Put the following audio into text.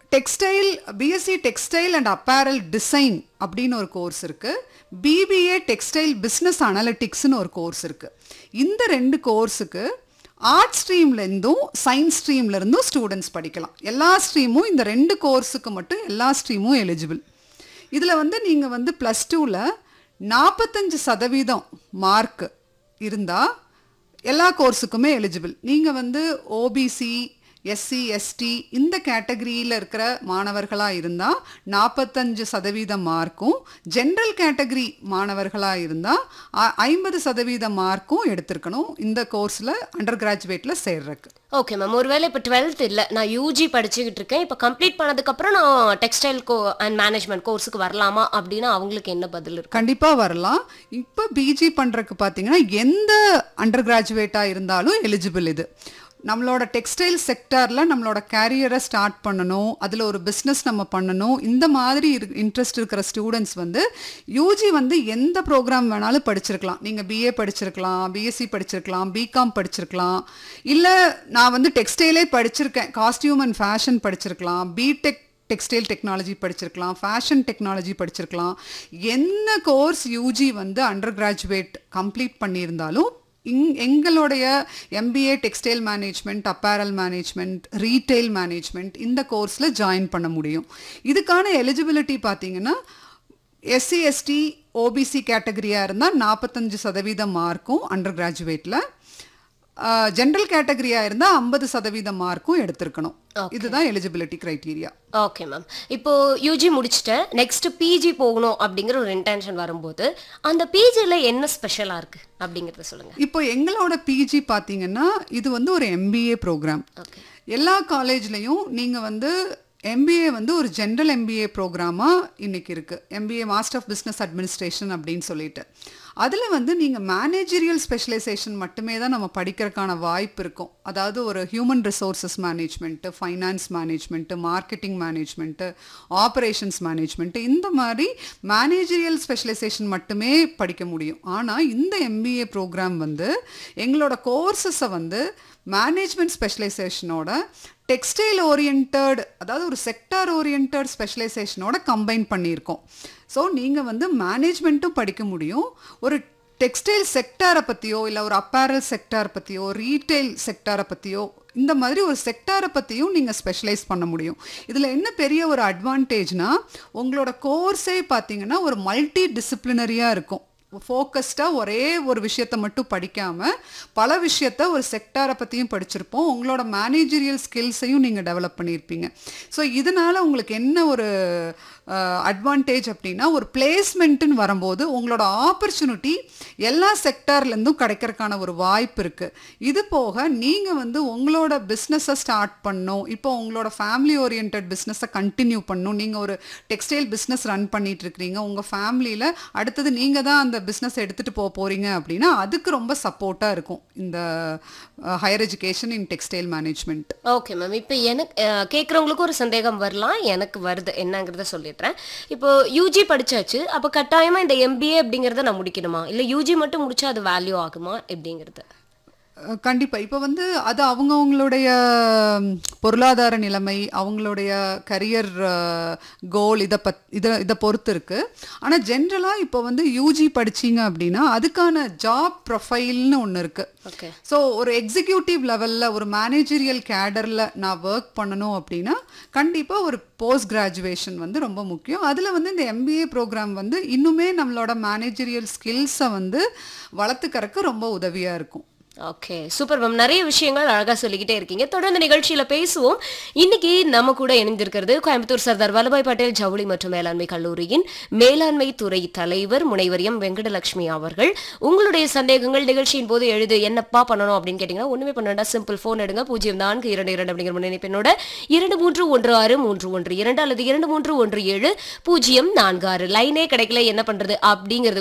textile BSc textile and apparel design அப்படின்னு ஒரு course இருக்கு பிபிஏ டெக்ஸ்டைல் பிஸ்னஸ் அனலிட்டிக்ஸ்னு ஒரு கோர்ஸ் இருக்கு இந்த ரெண்டு கோர்ஸுக்கு ஆர்ட் ஸ்ட்ரீம்லேருந்தும் சயின்ஸ் ஸ்ட்ரீம்லேருந்தும் ஸ்டூடெண்ட்ஸ் படிக்கலாம் எல்லா ஸ்ட்ரீமும் இந்த ரெண்டு கோர்ஸுக்கு மட்டும் எல்லா ஸ்ட்ரீமும் எலிஜிபிள் இதில் வந்து நீங்கள் வந்து ப்ளஸ் டூவில் நாற்பத்தஞ்சு சதவீதம் மார்க் இருந்தால் எல்லா கோர்ஸுக்குமே எலிஜிபிள் நீங்கள் வந்து ஓபிசி எஸ்சி எஸ்டி இந்த கேட்டகரியில் இருக்கிற மாணவர்களாக இருந்தால் நாற்பத்தஞ்சு சதவீத மார்க்கும் ஜென்ரல் கேட்டகரி மாணவர்களாக இருந்தால் ஐம்பது சதவீத மார்க்கும் எடுத்திருக்கணும் இந்த கோர்ஸில் அண்டர் கிராஜுவேட்டில் சேர்றதுக்கு ஓகே மேம் ஒருவேளை இப்போ டுவெல்த் இல்லை நான் யூஜி படிச்சுக்கிட்டு இருக்கேன் இப்போ கம்ப்ளீட் பண்ணதுக்கப்புறம் நான் டெக்ஸ்டைல் கோ அண்ட் மேனேஜ்மெண்ட் கோர்ஸுக்கு வரலாமா அப்படின்னா அவங்களுக்கு என்ன பதில் இருக்கு கண்டிப்பாக வரலாம் இப்போ பிஜி பண்ணுறதுக்கு பார்த்தீங்கன்னா எந்த அண்டர் கிராஜுவேட்டாக இருந்தாலும் எலிஜிபிள் இது நம்மளோட டெக்ஸ்டைல் செக்டாரில் நம்மளோட கேரியரை ஸ்டார்ட் பண்ணணும் அதில் ஒரு பிஸ்னஸ் நம்ம பண்ணணும் இந்த மாதிரி இன்ட்ரெஸ்ட் இருக்கிற ஸ்டூடெண்ட்ஸ் வந்து யூஜி வந்து எந்த ப்ரோக்ராம் வேணாலும் படிச்சிருக்கலாம் நீங்கள் பிஏ படிச்சிருக்கலாம் பிஎஸ்சி படிச்சிருக்கலாம் பிகாம் படிச்சிருக்கலாம் இல்லை நான் வந்து டெக்ஸ்டைலே படிச்சிருக்கேன் காஸ்டியூம் அண்ட் ஃபேஷன் படிச்சிருக்கலாம் பிடெக் டெக்ஸ்டைல் டெக்னாலஜி படிச்சிருக்கலாம் ஃபேஷன் டெக்னாலஜி படிச்சிருக்கலாம் என்ன கோர்ஸ் யூஜி வந்து அண்டர் கிராஜுவேட் கம்ப்ளீட் பண்ணியிருந்தாலும் இங் எங்களுடைய MBA textile management apparel management retail management இந்த கோர்ஸில் ஜாயின் பண்ண முடியும் இதுக்கான எலிஜிபிலிட்டி பார்த்தீங்கன்னா எஸ்சி எஸ்டி ஓபிசி கேட்டகரியாக இருந்தால் நாற்பத்தஞ்சு சதவீதம் மார்க்கும் அண்டர் கிராஜுவேட்டில் ஜென்ரல் கேட்டகரியாக இருந்தால் ஐம்பது சதவீதம் மார்க்கும் எடுத்திருக்கணும் இதுதான் எலிஜிபிலிட்டி க்ரைட்டீரியா ஓகே மேம் இப்போ யூஜி முடிச்சுட்டேன் நெக்ஸ்ட் பிஜி போகணும் அப்படிங்கிற ஒரு இன்டென்ஷன் வரும்போது அந்த பிஜியில் என்ன ஸ்பெஷலாக இருக்கு அப்படிங்கிறத சொல்லுங்க இப்போ எங்களோட பிஜி பார்த்தீங்கன்னா இது வந்து ஒரு எம்பிஏ ப்ரோக்ராம் ஓகே எல்லா காலேஜ்லேயும் நீங்கள் வந்து எம்பிஏ வந்து ஒரு ஜென்ரல் எம்பிஏ ப்ரோக்ராமாக இன்னைக்கு இருக்குது MBA master of business administration அப்படின்னு சொல்லிட்டு அதில் வந்து நீங்கள் மேனேஜரியல் ஸ்பெஷலைசேஷன் மட்டுமே தான் நம்ம படிக்கிறதுக்கான வாய்ப்பு இருக்கும் அதாவது ஒரு human resources management finance management marketing management operations management இந்த மாதிரி மேனேஜரியல் ஸ்பெஷலைசேஷன் மட்டுமே படிக்க முடியும் ஆனால் இந்த எம்பிஏ ப்ரோக்ராம் வந்து எங்களோட கோர்சஸை வந்து மேனேஜ்மெண்ட் ஸ்பெஷலைசேஷனோட டெக்ஸ்டைல் ஓரியன்ட் அதாவது ஒரு செக்டார் ஓரியன்ட் ஸ்பெஷலைசேஷனோட கம்பைன் பண்ணியிருக்கோம் ஸோ நீங்கள் வந்து மேனேஜ்மெண்ட்டும் படிக்க முடியும் ஒரு டெக்ஸ்டைல் செக்டாரை பற்றியோ இல்லை ஒரு அப்பேரல் செக்டார் பற்றியோ ரீட்டைல் செக்டாரை பற்றியோ இந்த மாதிரி ஒரு செக்டாரை பற்றியும் நீங்கள் ஸ்பெஷலைஸ் பண்ண முடியும் இதில் என்ன பெரிய ஒரு அட்வான்டேஜ்னா உங்களோட கோர்ஸே பார்த்தீங்கன்னா ஒரு மல்டி டிசிப்ளினரியாக இருக்கும் ஃபோக்கஸ்டாக ஒரே ஒரு விஷயத்த மட்டும் படிக்காமல் பல விஷயத்த ஒரு செக்டாரை பற்றியும் படிச்சிருப்போம் உங்களோட மேனேஜரியல் ஸ்கில்ஸையும் நீங்கள் டெவலப் பண்ணியிருப்பீங்க ஸோ இதனால் உங்களுக்கு என்ன ஒரு அட்வான்டேஜ் அப்படின்னா ஒரு பிளேஸ்மெண்ட்டுன்னு வரும்போது உங்களோட ஆப்பர்ச்சுனிட்டி எல்லா செக்டார்லேருந்தும் கிடைக்கிறதுக்கான ஒரு வாய்ப்பு இருக்குது இது போக நீங்கள் வந்து உங்களோட பிஸ்னஸை ஸ்டார்ட் பண்ணணும் இப்போ உங்களோட ஃபேமிலி ஓரியன்ட் பிஸ்னஸை கண்டினியூ பண்ணணும் நீங்கள் ஒரு டெக்ஸ்டைல் பிஸ்னஸ் ரன் பண்ணிட்டு இருக்கிறீங்க உங்கள் ஃபேமிலியில் அடுத்தது நீங்கள் தான் அந்த பிஸ்னஸ் எடுத்துகிட்டு போக போகிறீங்க அப்படின்னா அதுக்கு ரொம்ப சப்போர்ட்டாக இருக்கும் இந்த higher education in textile management okay ma'am இப்போ எனக்கு கேட்குறவங்களுக்கு ஒரு சந்தேகம் வரலாம் எனக்கு வருது என்னங்கிறத சொல்லிடுறேன் இப்போ யூஜி படிச்சாச்சு அப்போ கட்டாயமாக இந்த எம்பிஏ அப்படிங்கிறத நான் முடிக்கணுமா இல்லை யூஜி மட்டும் முடிச்சா அது வேல்யூ ஆகுமா எப்படிங்கிறது கண்டிப்பாக இப்போ வந்து அது அவங்கவுங்களுடைய பொருளாதார நிலைமை அவங்களுடைய கரியர் கோல் இதை பத் இதை இதை பொறுத்து இருக்குது ஆனால் ஜென்ரலாக இப்போ வந்து யூஜி படிச்சீங்க அப்படின்னா அதுக்கான ஜாப் ப்ரொஃபைல்னு ஒன்று இருக்குது ஓகே ஸோ ஒரு எக்ஸிக்யூட்டிவ் லெவலில் ஒரு மேனேஜரியல் கேடரில் நான் ஒர்க் பண்ணணும் அப்படின்னா கண்டிப்பாக ஒரு போஸ்ட் கிராஜுவேஷன் வந்து ரொம்ப முக்கியம் அதில் வந்து இந்த எம்பிஏ ப்ரோக்ராம் வந்து இன்னுமே நம்மளோட மேனேஜரியல் ஸ்கில்ஸை வந்து வளர்த்துக்கறக்கு ரொம்ப உதவியாக இருக்கும் ஓகே சூப்பர் மேம் நிறைய விஷயங்கள் அழகா சொல்லிக்கிட்டே இருக்கீங்க தொடர்ந்து நிகழ்ச்சியில பேசுவோம் இன்னைக்கு நம்ம கூட இணைந்திருக்கிறது கோயம்புத்தூர் சர்தார் வல்லபாய் பட்டேல் ஜவுளி மற்றும் மேலாண்மை கல்லூரியின் மேலாண்மை துறை தலைவர் முனைவர் எம் வெங்கடலட்சுமி அவர்கள் உங்களுடைய சந்தேகங்கள் நிகழ்ச்சியின் போது எழுது என்னப்பா பண்ணணும் அப்படின்னு கேட்டீங்கன்னா ஒண்ணுமே பண்ண வேண்டாம் சிம்பிள் போன் எடுங்க பூஜ்ஜியம் நான்கு இரண்டு இரண்டு அப்படிங்கிற முன்னிணைப்பினோட இரண்டு மூன்று ஒன்று ஆறு மூன்று ஒன்று இரண்டு அல்லது இரண்டு மூன்று ஒன்று ஏழு பூஜ்ஜியம் நான்கு ஆறு லைனே கிடைக்கல என்ன பண்றது அப்படிங்கிறது